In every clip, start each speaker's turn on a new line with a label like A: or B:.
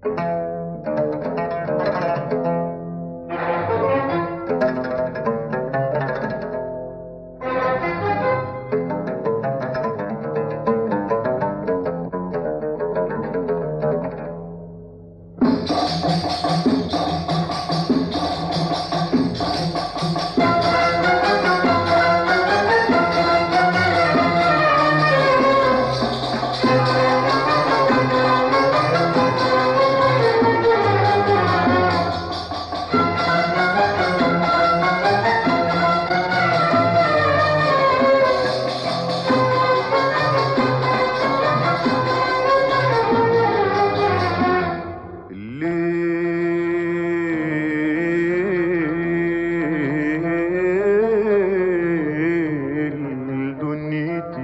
A: الليل دنيتي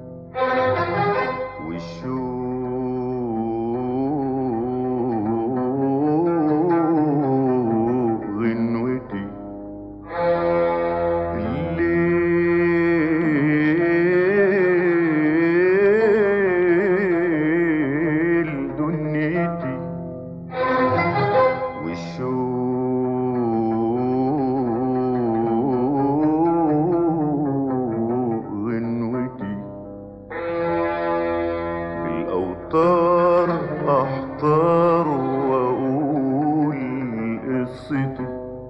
A: والشوق غنوتي الليل دنيتي والشوق غنوتي بالأوتار أحتار وأقول قصتي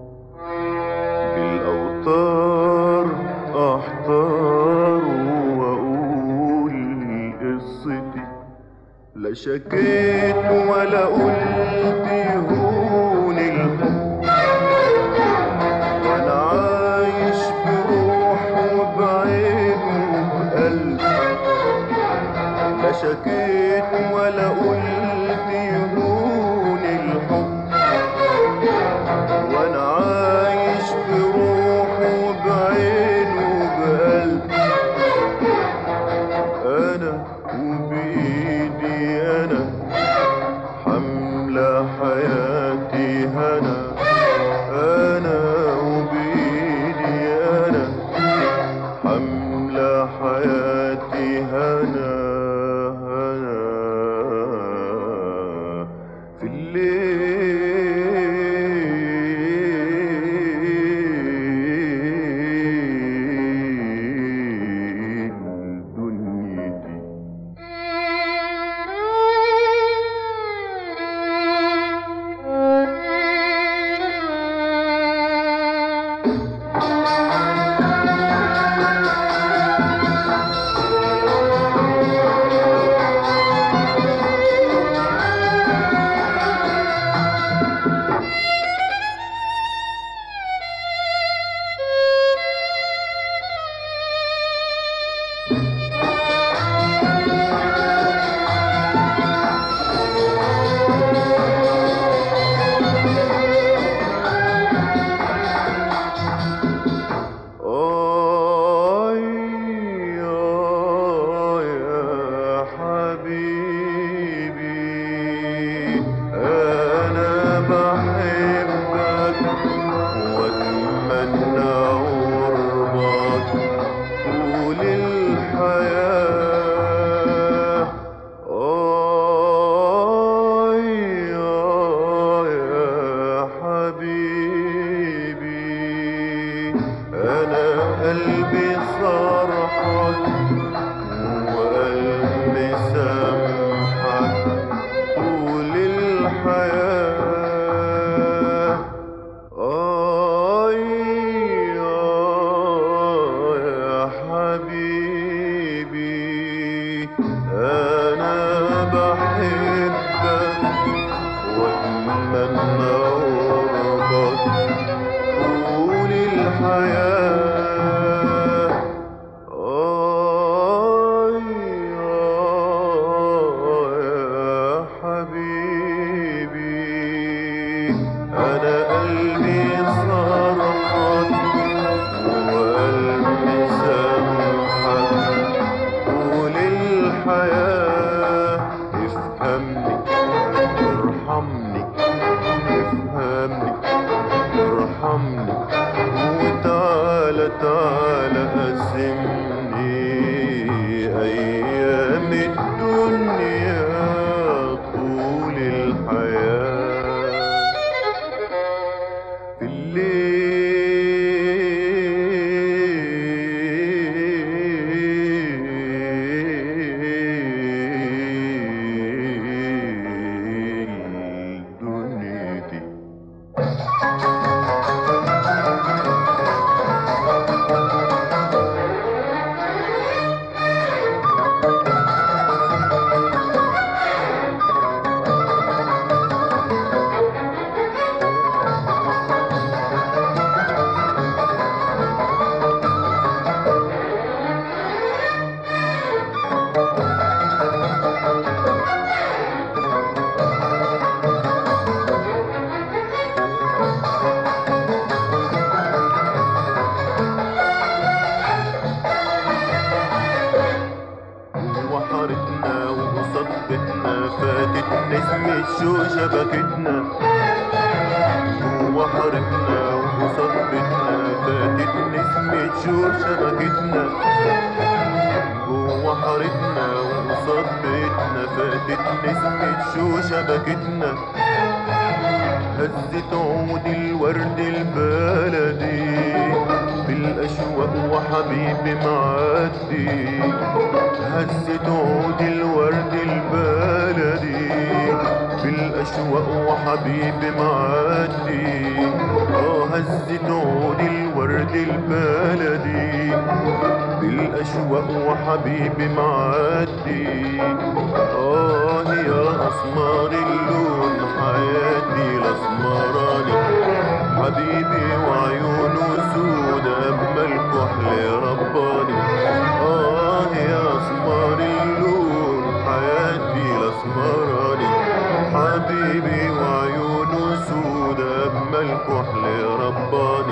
A: بالأوتار أحتار وأقول قصتي لا شكيت ولا قلت هون الحب وانا عايش بروح وبعين وبقلب لا شكيت ولا قلت هون الحب وانا عايش بروح وبعين وبقلب انا وبايدي انا حملة حياتي هنا انا وبايدي انا حملة حياتي هنا هنا في الليل دنيتي آي آه يا حبيبي أنا بحبك وأتمنى قربك طول الحياة آي آه يا حبيبي أنا قلبي صرحك وقلبي سامحك طول الحياة آي آه يا حبيبي أنا بحبك وأتمنى قربك طول الحياة آي آه يا حبيبي أنا قلبي صرحك وقلبي سامحك طول الحياة افهمني ارحمني افهمني ارحمني وتعالى تعالى قسمني ايام الدنيا طول الحياه شبكتنا جوا حارتنا وقصاد بيتنا فاتت نسمة شور شبكتنا جوا حارتنا وقصاد بيتنا فاتت نسمة شو شبكتنا هزت عود الورد البلدي بالأشواق وحبيبي معدي هزت عود الورد البلدي بالأشواق وحبيبي معدي اه هزت عود الورد البلدي بالأشواق وحبيبي معدي آه يا أسمار اللون حياتي الأسمراني حبيبي وعيونه سود أما الكحل رباني آه يا أسمار اللون حياتي الأسمراني حبيبي وعيونه سود أما الكحل رباني